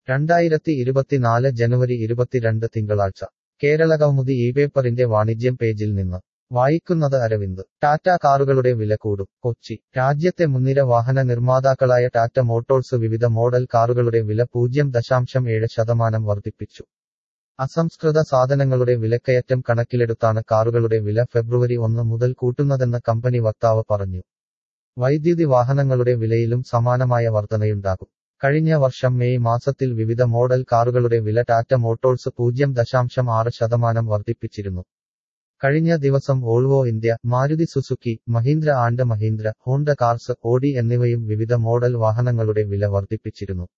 രണ്ടായിരത്തി ഇരുപത്തിനാല് ജനുവരി ഇരുപത്തിരണ്ട് തിങ്കളാഴ്ച കേരള കൗമുദി ഈ പേപ്പറിന്റെ വാണിജ്യം പേജിൽ നിന്ന് വായിക്കുന്നത് അരവിന്ദ് ടാറ്റ കാറുകളുടെ വില കൂടും കൊച്ചി രാജ്യത്തെ മുൻനിര വാഹന നിർമ്മാതാക്കളായ ടാറ്റ മോട്ടോഴ്സ് വിവിധ മോഡൽ കാറുകളുടെ വില പൂജ്യം ദശാംശം ഏഴ് ശതമാനം വർദ്ധിപ്പിച്ചു അസംസ്കൃത സാധനങ്ങളുടെ വിലക്കയറ്റം കണക്കിലെടുത്താണ് കാറുകളുടെ വില ഫെബ്രുവരി ഒന്ന് മുതൽ കൂട്ടുന്നതെന്ന് കമ്പനി വക്താവ് പറഞ്ഞു വൈദ്യുതി വാഹനങ്ങളുടെ വിലയിലും സമാനമായ വർധനയുണ്ടാകും കഴിഞ്ഞ വർഷം മെയ് മാസത്തിൽ വിവിധ മോഡൽ കാറുകളുടെ വില ടാറ്റ മോട്ടോഴ്സ് പൂജ്യം ദശാംശം ആറ് ശതമാനം വർദ്ധിപ്പിച്ചിരുന്നു കഴിഞ്ഞ ദിവസം Volvo India Maruti Suzuki Mahindra and Mahindra Honda cars Audi എന്നിവയും വിവിധ മോഡൽ വാഹനങ്ങളുടെ വില വർദ്ധിപ്പിച്ചിരുന്നു